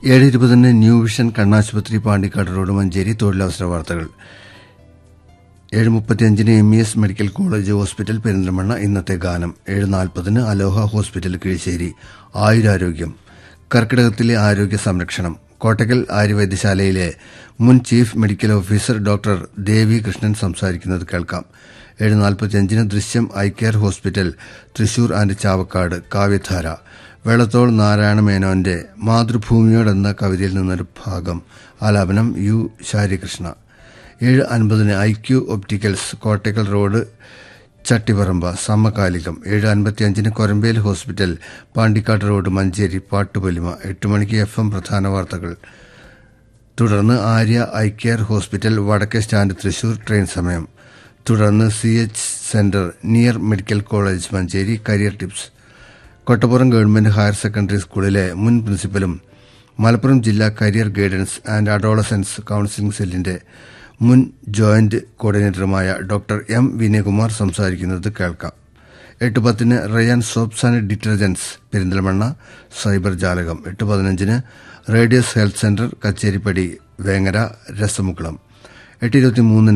ഏഴ് ഇരുപതിന് new vision കണ്ണാശുപത്രി പാണ്ടിക്കാട് റോഡ് മഞ്ചേരി തൊഴിലവസര വാർത്തകൾ ഏഴ് മുപ്പത്തിയഞ്ചിന് M E S medical college hospital Perinthalmanna ഇന്നത്തെ ഗാനം ഏഴ് നാൽപ്പതിന് അലോഹ ഹോസ്പിറ്റൽ കീഴ്ശ്ശേരി ആയുരാരോഗ്യം കർക്കിടകത്തിലെ ആരോഗ്യ സംരക്ഷണം കോട്ടക്കൽ ആര്യവൈദ്യശാലയിലെ മുൻ chief medical officer doctor Devi Krishnan സംസാരിക്കുന്നത് കേൾക്കാം ഏഴ് നാൽപ്പത്തിയഞ്ചിന് Drishyam eye care hospital Thrissur and Chavakkad Kavyadhara Vallathol Narayana മേനോന്റെ മാതൃഭൂമിയോട് എന്ന കവിതയിൽ നിന്നൊരു ഭാഗം ആലാപനം യു ശാരികൃഷ്ണ ഏഴ് അൻപതിന് I Q opticals Kottakkal road Chattiparamba സമകാലികം ഏഴ് അൻപത്തിയഞ്ചിന് കൊരമ്പേൽ ഹോസ്പിറ്റൽ പാണ്ടിക്കാട് റോഡ് മഞ്ചേരി പാട്ടുപൊലിമ എട്ട് മണിക്ക് എഫ് എം പ്രധാന വാർത്തകൾ തുടർന്ന് ആര്യ ഐ കെയർ ഹോസ്പിറ്റൽ വടക്കേ സ്റ്റാൻഡ് തൃശൂർ ട്രെയിൻ സമയം തുടർന്ന് C H centre near medical college Manjeri career tips Kottappuram government higher secondary സ്കൂളിലെ മുൻ പ്രിൻസിപ്പലും മലപ്പുറം ജില്ലാ career guidance and adolescence counselling സെല്ലിന്റെ മുൻ ജോയിന്റ് കോർഡിനേറ്ററുമായ ഡോക്ടർ എം വിനയകുമാർ സംസാരിക്കുന്നത് കേൾക്കാം എട്ട് പത്തിന് Ryan soaps and detergents Perinthalmanna cyber ജാലകം എട്ട് പതിനഞ്ചിന് radius health centre Kacheripady Vengara Rasamukkulam എട്ട് ഇരുപത്തി മൂന്നിന്